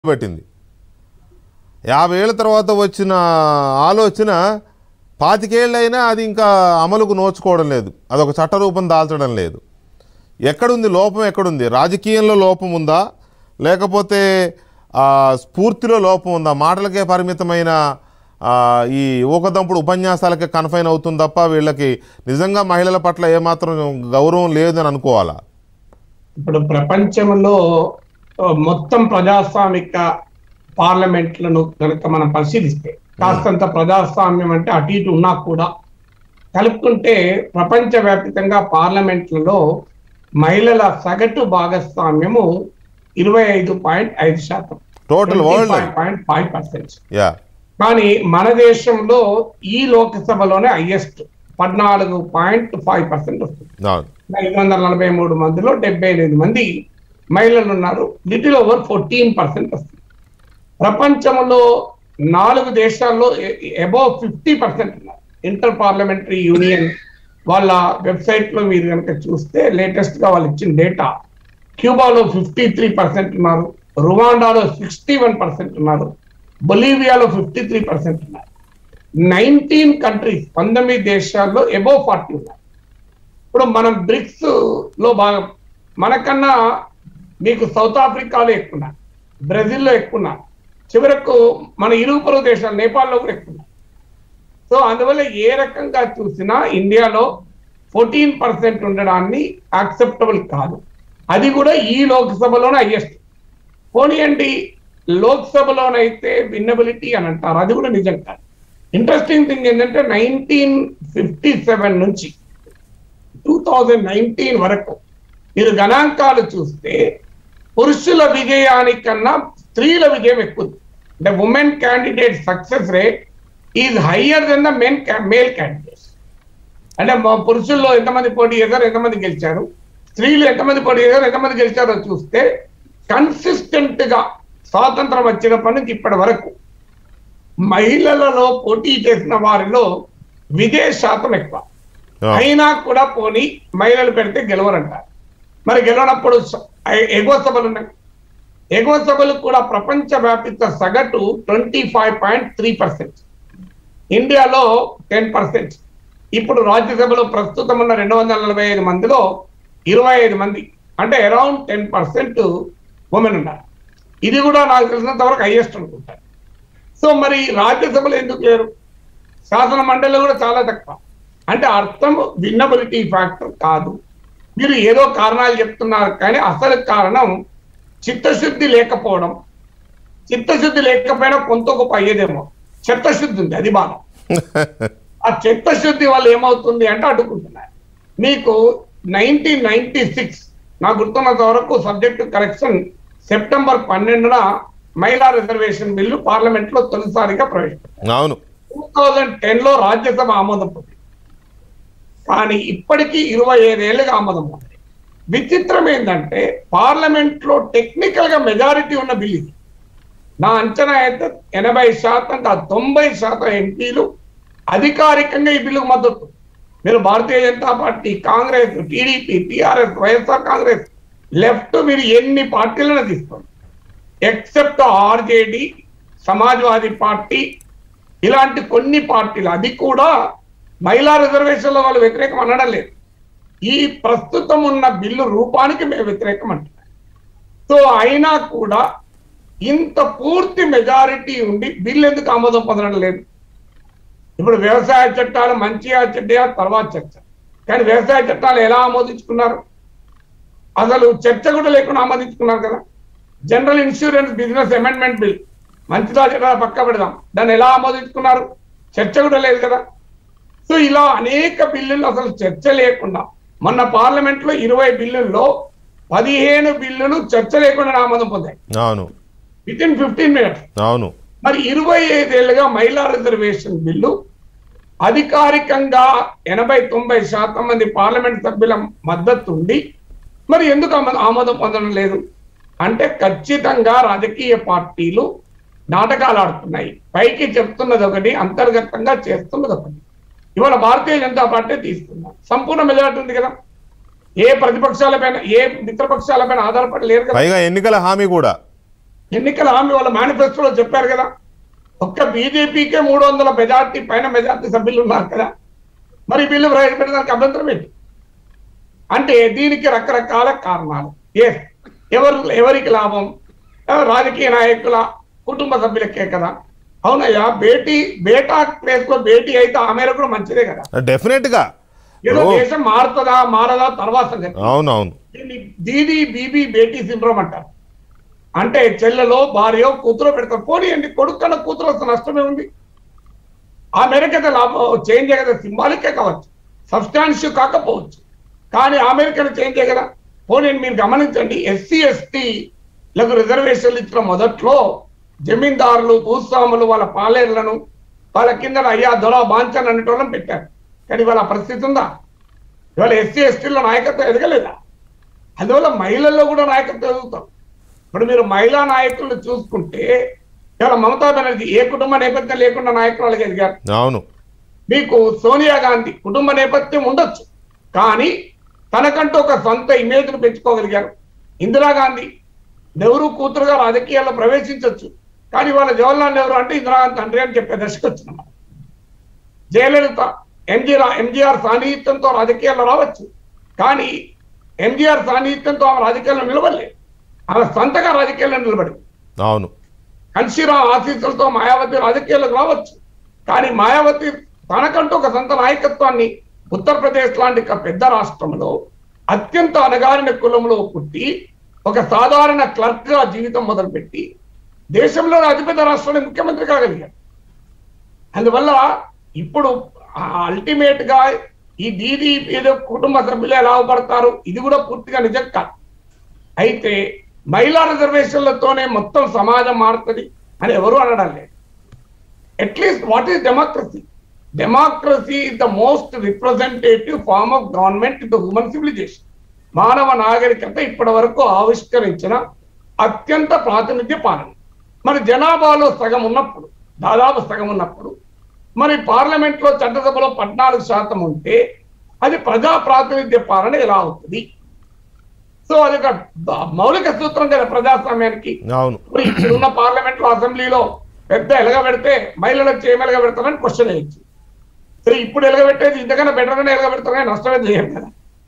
పెట్టింది యాభై ఏళ్ళ తర్వాత వచ్చిన ఆలోచన పాతికేళ్ళైనా అది ఇంకా అమలుకు నోచుకోవడం లేదు అదొక చట్టరూపం దాల్చడం లేదు ఎక్కడుంది లోపం ఎక్కడుంది రాజకీయంలో లోపం ఉందా లేకపోతే ఆ, స్ఫూర్తిలో లోపం ఉందా మాటలకే పరిమితమైన ఆ, ఈ ఊకదంపుడు ఉపన్యాసాలకే కన్ఫైన్ అవుతుంది తప్ప వీళ్ళకి నిజంగా మహిళల పట్ల ఏమాత్రం గౌరవం లేదని అనుకోవాలా ఇప్పుడు ప్రపంచంలో ఆ, మొత్తం ప్రజాస్వామిక పార్లమెంట్లను కనుక మనం పరిశీలిస్తే కాస్తంత ప్రజాస్వామ్యం అంటే అటు ఇటు ఉన్నా కూడా కలుపుకుంటే ప్రపంచవ్యాప్తంగా పార్లమెంట్లలో మహిళల సగటు భాగస్వామ్యము ఇరవై ఐదు పాయింట్ ఐదు శాతం total world point five percent ya కానీ మన దేశంలో ఈ లోక్సభలోనే హైయెస్ట్ పద్నాలుగు పాయింట్ ఫైవ్ పర్సెంట్ వస్తుంది అవును ఐదు వందల నలభై మూడు మందిలో డెబ్బై ఎనిమిది మంది మహిళలు ఉన్నారు లిటిల్ ఓవర్ ఫోర్టీన్ పర్సెంట్ వస్తుంది ప్రపంచంలో నాలుగు దేశాల్లో అబౌవ్ ఫిఫ్టీ పర్సెంట్ ఉన్నారు ఇంటర్ పార్లమెంటరీ యూనియన్ వాళ్ళ వెబ్సైట్ లో మీరు కనుక చూస్తే లేటెస్ట్ గా వాళ్ళు ఇచ్చిన డేటా క్యూబాలో ఫిఫ్టీ త్రీ పర్సెంట్ ఉన్నారు రువాండాలో సిక్స్టీ వన్ పర్సెంట్ ఉన్నారు బొలీవియాలో ఫిఫ్టీ త్రీ పర్సెంట్ ఉన్నారు నైన్టీన్ కంట్రీస్ పంతొమ్మిది దేశాల్లో అబౌవ్ ఫార్టీ ఉన్నారు ఇప్పుడు మనం బ్రిక్స్ లో భాగం మనకన్నా మీకు సౌత్ ఆఫ్రికాలో ఎక్కువ ఉన్నారు బ్రెజిల్లో ఎక్కువ ఉన్నారు చివరకు మన ఇరుగు పొరుగు దేశాలు నేపాల్లో కూడా ఎక్కువ ఉన్నారు సో అందువల్ల ఏ రకంగా చూసినా ఇండియాలో ఫోర్టీన్ పర్సెంట్ ఉండడాన్ని యాక్సెప్టబుల్ కాదు అది కూడా ఈ లోక్సభలోనే హైయెస్ట్ పోనీయండి లోక్సభలోనైతే విన్నబిలిటీ అని అంటారు అది కూడా నిజం కాదు ఇంట్రెస్టింగ్ థింగ్ ఏంటంటే నైన్టీన్ ఫిఫ్టీ సెవెన్ నుంచి టూ థౌజండ్ నైన్టీన్ వరకు మీరు గణాంకాలు చూస్తే పురుషుల విజయానికన్నా స్త్రీల విజయం ఎక్కువ the women candidate success rate is higher than the men male candidates అంటే మా పురుషుల్లో ఎంతమంది పోటీ చేశారు ఎంతమంది గెలిచారు స్త్రీలు ఎంతమంది పోటీ చేశారు ఎంతమంది గెలిచారో చూస్తే కన్సిస్టెంట్ గా స్వాతంత్రం వచ్చినప్పటి నుంచి ఇప్పటి వరకు మహిళలలో పోటీ చేసిన వారిలో విజయ శాతం ఎక్కువ ఆ, అయినా కూడా పోనీ మహిళలు పెడితే గెలవరంటారు మరి గెలవనప్పుడు స- ఎ- ఎగువ సభలు ఉన్నాయి ఎగువ సభలు కూడా ప్రపంచ వ్యాపిత సగటు twenty five point three percent ఇండియాలో టెన్ పర్సెంట్ ఇప్పుడు రాజ్యసభలో ప్రస్తుతం ఉన్న రెండు వందల నలభై ఐదు మందిలో ఇరవై ఐదు మంది అంటే అరౌండ్ టెన్ పర్సెంట్ ఉమెన్ ఉన్నారు ఇది కూడా నాకు తెలిసినంత వరకు హైయెస్ట్ అనుకుంటారు సో మరి రాజ్యసభలో ఎందుకు లేరు శాసన మండలిలో కూడా చాలా తక్కువ అంటే అర్థం విన్నబిలిటీ ఫ్యాక్టర్ కాదు మీరు ఏదో కారణాలు చెప్తున్నారు కానీ అసలు కారణం చిత్తశుద్ధి లేకపోవడం చిత్తశుద్ధి లేకపోయినా కొంత గొప్ప అయ్యేదేమో చిత్తశుద్ధి ఉంది అది బాధ ఆ చిత్తశుద్ధి వల్ల ఏమవుతుంది అంటే అడ్డుకుంటున్నారు మీకు నైన్టీన్ నైన్టీ సిక్స్ నాకు గుర్తున్నంత వరకు సబ్జెక్టు కరెక్షన్ సెప్టెంబర్ పన్నెండున మహిళా రిజర్వేషన్ బిల్లు పార్లమెంట్ లో తొలిసారిగా ప్రవేశపెట్టారు అవును టూ థౌజండ్ టెన్ లో రాజ్యసభ ఆమోదం పొందింది కానీ ఇప్పటికీ ఇరవై ఐదేళ్లుగా ఆమోదం పొందింది విచిత్రం ఏంటంటే పార్లమెంట్ లో టెక్నికల్ గా మెజారిటీ ఉన్న బిల్ ఇది నా అంచనా అయితే ఎనభై శాతం కాదు తొంభై శాతం ఎంపీలు అధికారికంగా ఈ బిల్లుకు మద్దతు మీరు Bharatiya Janata party Congress TDP TRS YSR Congress left మీరు ఎన్ని పార్టీలను తీసుకోండి ఎక్సెప్ట్ ఆర్జేడి సమాజ్వాదీ పార్టీ ఇలాంటి కొన్ని పార్టీలు అది కూడా మహిళా రిజర్వేషన్లో వాళ్ళు వ్యతిరేకం అనడం లేదు ఈ ప్రస్తుతం ఉన్న బిల్లు రూపానికి మేము వ్యతిరేకం అంటున్నాం సో అయినా కూడా ఇంత పూర్తి మెజారిటీ ఉండి బిల్లు ఎందుకు ఆమోదం పొందడం లేదు ఇప్పుడు వ్యవసాయ చట్టాలు మంచిగా చెడ్డయా తర్వాత చర్చ కానీ వ్యవసాయ చట్టాలు ఎలా ఆమోదించుకున్నారు అసలు చర్చ కూడా లేకుండా ఆమోదించుకున్నారు కదా general insurance business amendment bill మంచిదా చెడ్డా పక్క పెడదాం దాన్ని ఎలా ఆమోదించుకున్నారు చర్చ కూడా లేదు కదా సో ఇలా అనేక బిల్లులు అసలు చర్చ లేకుండా మొన్న పార్లమెంట్ లో ఇరవై బిల్లుల్లో పదిహేను బిల్లులు చర్చ లేకుండా ఆమోదం పొందాయి అవును విత్ ఇన్ ఫిఫ్టీన్ మినిట్స్ అవును మరి ఇరవై ఐదేళ్లుగా మహిళా రిజర్వేషన్ బిల్లు అధికారికంగా ఎనభై తొంభై శాతం మంది పార్లమెంట్ సభ్యుల మద్దతు ఉంది మరి ఎందుకు ఆమో- ఆమోదం పొందడం లేదు అంటే ఖచ్చితంగా రాజకీయ పార్టీలు నాటకాలు ఆడుతున్నాయి పైకి చెప్తున్నది ఒకటి అంతర్గతంగా చేస్తున్నది ఒకటి ఇవాళ భారతీయ జనతా పార్టీ తీసుకున్నారు సంపూర్ణ మెజారిటీ ఉంది కదా ఏ ప్రతిపక్షాలపైన ఏ మిత్రపక్షాలపైన ఆధారపడి లేరు కదా పైగా ఎన్నికల హామీ కూడా ఎన్నికల హామీ వాళ్ళ మేనిఫెస్టోలో చెప్పారు కదా ఒక్క బీజేపీకే మూడు వందల మెజార్టీ పైన మెజార్టీ సభ్యులు ఉన్నారు కదా మరి వీళ్ళు ప్రవేశపెట్టడానికి అభ్యంతరం ఏంటి అంటే దీనికి రకరకాల కారణాలు ఏ ఎవరు ఎవరికి లాభం ఆ, రాజకీయ నాయకుల కుటుంబ సభ్యులకే కదా అవునయ్యా భేటీ బేటా ప్లేస్ లో భేటీ అయితే ఆ మేరకు కూడా మంచిదే కదా డెఫినెట్గా ఏదో ఓ. దేశం మారుతుందా మారదా తర్వాత సంగతి. అవునవును దీన్ని దీది బీబీ బేటీ సిండ్రోమ్ అంటారు అంటే చెల్లెలో భార్యో కూతురో పెడతారు పోనీయండి కొడుకు కన్నా కూతురు వస్తే నష్టమే ఉంది ఆ మేరకైతే లాభం చేంజ్ కదా సింబాలికే కావచ్చు సబ్స్టాన్షియ్ కాకపోవచ్చు కానీ ఆ మేరకైనా చేంజ్ కదా పోనీ మీరు గమనించండి ఎస్సీ ఎస్టీలకు రిజర్వేషన్లు ఇచ్చిన మొదట్లో జమీందారులు భూస్వాములు వాళ్ళ పాలేర్లను వాళ్ళ కింద అయ్యా దొర బాంచన్ అనేటోళ్ళని పెట్టారు కానీ వాళ్ళ పరిస్థితి ఉందా ఇవాళ ఎస్సీ ఎస్టీలో నాయకత్వం ఎదగలేదా అందువల్ల మహిళల్లో కూడా నాయకత్వం ఎదుగుతాం ఇప్పుడు మీరు మహిళా నాయకులను చూసుకుంటే ఇవాళ మమతా బెనర్జీ ఏ కుటుంబ నేపథ్యం లేకుండా నాయకురాలుగా ఎదిగారు అవును మీకు సోనియా గాంధీ కుటుంబ నేపథ్యం ఉండొచ్చు కానీ తనకంటూ ఒక సొంత ఇమేజ్ను పెంచుకోగలిగారు ఇందిరాగాంధీ నెహ్రూ కూతురుగా రాజకీయాల్లో ప్రవేశించవచ్చు కానీ వాళ్ళ జవహర్లాల్ నెహ్రూ అంటే ఇందిరాగాంధీ తండ్రి అని చెప్పే దశకు వచ్చినాం జయలలిత ఎంజీ ఎంజీఆర్ సాన్నిహిత్యంతో రాజకీయాల్లో రావచ్చు కానీ ఎంజీఆర్ సాన్నిహిత్యంతో ఆమె రాజకీయాల్లో నిలబడలేదు ఆమె సొంతగా రాజకీయాల్లో నిలబడింది అవును కన్షీరామ్ ఆశీస్సులతో మాయావతి రాజకీయాలకు రావచ్చు కానీ మాయావతి తనకంటూ ఒక సొంత నాయకత్వాన్ని ఉత్తరప్రదేశ్ లాంటి ఒక పెద్ద రాష్ట్రంలో అత్యంత అణగారిన కులంలో పుట్టి ఒక సాధారణ క్లర్క్ గా జీవితం మొదలుపెట్టి దేశంలో అతిపెద్ద రాష్ట్రానికి ముఖ్యమంత్రి కాగలిగారు అందువల్ల ఇప్పుడు అల్టిమేట్ గా ఈ దీది ఏదో కుటుంబ సభ్యులే లాభపడతారు ఇది కూడా పూర్తిగా నిజం కాదు అయితే మహిళా రిజర్వేషన్లతోనే మొత్తం సమాజం మారుతుంది అని ఎవరు అనడం లేదు at least what is democracy democracy is the most representative form of government the human civilization మానవ నాగరికత ఇప్పటి వరకు ఆవిష్కరించిన అత్యంత ప్రాతినిధ్య పాలన మరి జనాభాలో సగం ఉన్నప్పుడు దాదాపు సగం ఉన్నప్పుడు మరి పార్లమెంట్ లో చట్టసభలో పద్నాలుగు శాతం ఉంటే అది ప్రజా ప్రాతినిధ్య పాలన ఎలా అవుతుంది సో అది ఒక బ- మౌలిక సూత్రం కదా ప్రజాస్వామ్యానికి అవును ఇప్పుడు ఇప్పుడున్న పార్లమెంట్ లో అసెంబ్లీలో పెద్ద ఎలగబెడితే మహిళలకు ఏమి ఎలగబెడతారని క్వశ్చన్ వేయచ్చు సో ఇప్పుడు ఎలగబెట్టేది ఇంతకన్నా బెటర్ గానే ఎలగబెడతారు కానీ నష్టమే చేయం కదా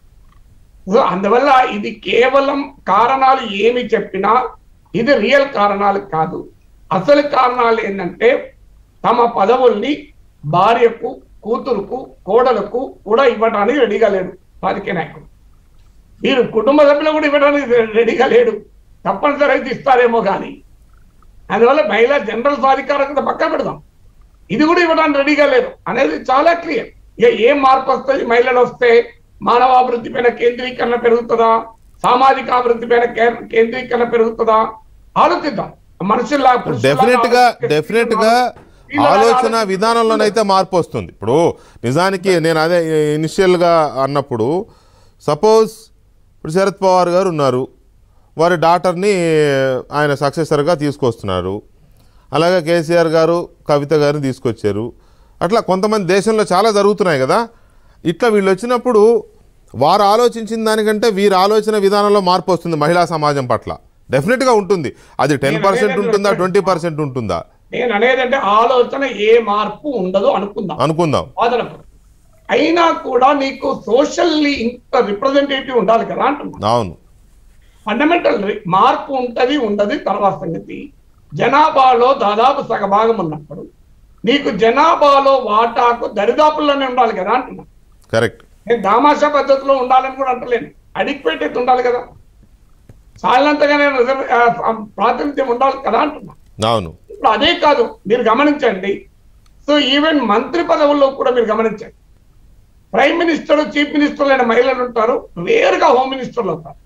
సో అందువల్ల ఇది కేవలం కారణాలు ఏమి చెప్పినా ఇది రియల్ కారణాలు కాదు అసలు కారణాలు ఏంటంటే తమ పదవుల్ని భార్యకు కూతురుకు కోడలకు కూడా ఇవ్వడానికి రెడీగా లేడు రాజకీయ నాయకుడు మీరు కుటుంబ సభ్యులు కూడా ఇవ్వడానికి రెడీగా లేడు తప్పనిసరి అయితే ఇస్తారేమో కానీ అందువల్ల మహిళా జనరల్ సాధికారకత పక్క పెడదాం ఇది కూడా ఇవ్వడానికి రెడీగా లేరు అనేది చాలా క్లియర్ ఇక ఏం మార్పు వస్తుంది మహిళలు వస్తే మానవాభివృద్ధి పైన కేంద్రీకరణ పెరుగుతుందా సామాజిక అభివృద్ధి పైన కే- కేంద్రీకరణ పెరుగుతుందా ఆలోచిద్దాం మనుషుల్లా పురుషుల్లాగా డెఫినెట్ గా ఆలోచించే డెఫినెట్ గా వీళ్ళలాగా ఆలోచన ఆలోచించే విధానంలోనైతే మార్పు వస్తుంది ఇప్పుడు నిజానికి నేను అదే ఇనిషియల్గా అన్నప్పుడు సపోజ్ ఇప్పుడు శరద్ పవార్ గారు ఉన్నారు వారి డాటర్ని ఆయన సక్సెసర్గా తీసుకొస్తున్నారు అలాగే కేసీఆర్ గారు కవిత గారిని తీసుకొచ్చారు అట్లా కొంతమంది దేశంలో చాలా జరుగుతున్నాయి కదా ఇట్లా వీళ్ళు వచ్చినప్పుడు వారు ఆలోచించిన దానికంటే వీరి ఆలోచన విధానంలో మార్పు వస్తుంది మహిళా సమాజం పట్ల డెఫినెట్గా ఉంటుంది అది టెన్ పర్సెంట్ ఉంటుందా ట్వంటీ పర్సెంట్ ఉంటుందా నేను అనేదంటే ఆలోచన ఏ మార్పు ఉండదు అనుకుందాం అనుకుందాం వాదనకు అయినా కూడా నీకు సోషల్లీ ఇంత రిప్రజెంటేటివ్ ఉండాలి కదా అంటున్నా అవును ఫండమెంటల్ మార్పు ఉంటది ఉండదు తర్వాత సంగతి జనాభాలో దాదాపు సగభాగం ఉన్నప్పుడు నీకు జనాభాలో వాటాకు దరిదాపుల్లోనే ఉండాలి కదా అంటున్నా కరెక్ట్ నేను దామాషా పద్ధతిలో ఉండాలని కూడా అంటలేను అడిక్వేట్ అయితే ఉండాలి కదా చాలినంతగానే రిజర్వ్ ఆ, ఆ, ప్రాతినిధ్యం ఉండాలి కదా అంటున్నా అవును ఇప్పుడు అదే కాదు మీరు గమనించండి సో ఈవెన్ మంత్రి పదవుల్లో కూడా మీరు గమనించండి ప్రైమ్ మినిస్టర్ చీఫ్ మినిస్టర్ అయిన మహిళలు ఉంటారు రేరుగా హోమ్ మినిస్టర్లు అవుతారు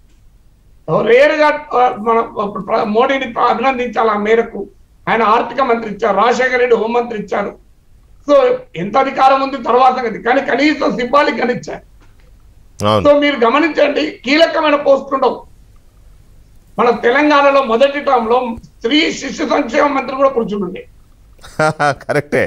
రేరుగా ఆ, మన ప్ర- మోడీని అభినందించాలి ఆ మేరకు ఆయన ఆర్థిక మంత్రి ఇచ్చారు రాజశేఖర రెడ్డి హోంమంత్రి ఇచ్చారు సో ఎంత అధికారం ఉంది తర్వాత సంగతి కానీ కనీసం సింబాలిక్ అని ఇచ్చారు సో అవును మీరు గమనించండి కీలకమైన పోస్టులు ఉండవు మన తెలంగాణలో మొదటి టర్మ్ లో స్త్రీ శిశు సంక్షేమ మంత్రి కూడా కూర్చుండే కరెక్టే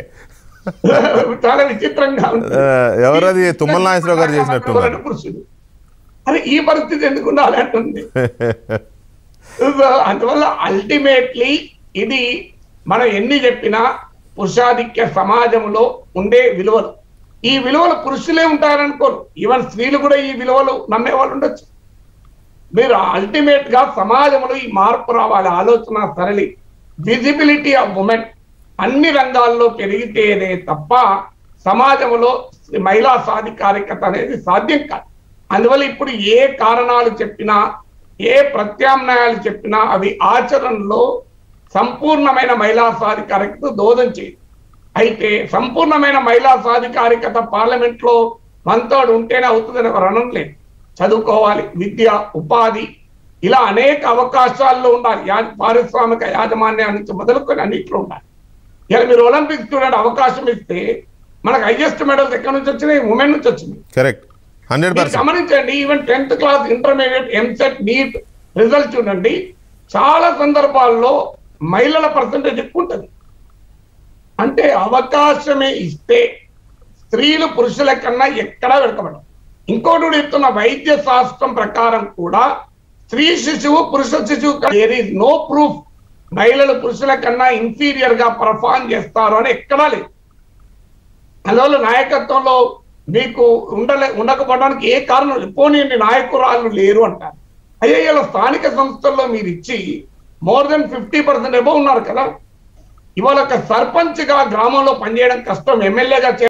చాలా విచిత్రంగా ఉంది. ఆ, ఎవరది తుమ్మల నాగేశ్వరరావు గారు చేసినట్టున్నారు కూర్చుండు. అరే ఈ పరిస్థితి ఎందుకు ఉండాలి అంటుంది So, అందువల్ల అల్టిమేట్లీ ఇది మనం ఎన్ని చెప్పినా పురుషాధిక్య సమాజంలో ఉండే విలువలు ఈ విలువలు పురుషులే ఉంటారనుకోరు ఈవెన్ స్త్రీలు కూడా ఈ విలువలు నమ్మే వాళ్ళు ఉండొచ్చు మీరు అల్టిమేట్ గా సమాజంలో ఈ మార్పు రావాలి ఆలోచన సరళి విజిబిలిటీ ఆఫ్ ఉమెన్ అన్ని రంగాల్లో పెరిగితేనే తప్ప సమాజంలో మహిళా సాధికారికత అనేది సాధ్యం కాదు అందువల్ల ఇప్పుడు ఏ కారణాలు చెప్పినా ఏ ప్రత్యామ్నాయాలు చెప్పినా అవి ఆచరణలో సంపూర్ణమైన మహిళా సాధికారికత దోదం చేయదు అయితే సంపూర్ణమైన మహిళా సాధికారికత పార్లమెంట్ లో మనతోడు ఉంటేనే అవుతుందని ఒక రణం లేదు చదువుకోవాలి విద్య ఉపాధి ఇలా అనేక అవకాశాల్లో ఉండాలి యా పారిశ్రామిక యాజమాన్యం నుంచి మొదలుకొని అన్నింటిలో ఉండాలి ఇలా మీరు ఒలింపిక్స్ చూడండి అవకాశం ఇస్తే మనకు హైయెస్ట్ మెడల్స్ ఎక్కడి నుంచి వచ్చినాయి ఉమెన్ నుంచి వచ్చినాయి కరెక్ట్ హండ్రెడ్ మీరు పర్సెంట్ గమనించండి even tenth class intermediate EAMCET NEET result చూడండి చాలా సందర్భాల్లో మహిళల పర్సంటేజ్ ఎక్కువ ఉంటుంది అంటే అవకాశమే ఇస్తే స్త్రీలు పురుషుల కన్నా ఎక్కడా వెనకబడరు ఇంకోటి కూడా చెప్తున్న వైద్య శాస్త్రం ప్రకారం కూడా స్త్రీ శిశువు పురుష శిశువు దేర్ ఈజ్ నో ప్రూఫ్ మహిళలు పురుషుల కన్నా ఇన్ఫీరియర్ గా పర్ఫార్మ్ చేస్తారు అని ఎక్కడా లేదు అందువల్ల నాయకత్వంలో మీకు ఉండలే ఉండకపోవడానికి ఏ కారణం లేదు. పోనీయండి నాయకురాళ్ళు లేరు అంటారు అయ్యో ఇలా స్థానిక సంస్థల్లో మీరు ఇచ్చి more than fifty percent above ఉన్నారు కదా ఇవాళ ఒక సర్పంచ్ గా గ్రామంలో పనిచేయడం కష్టం ఎమ్మెల్యేగా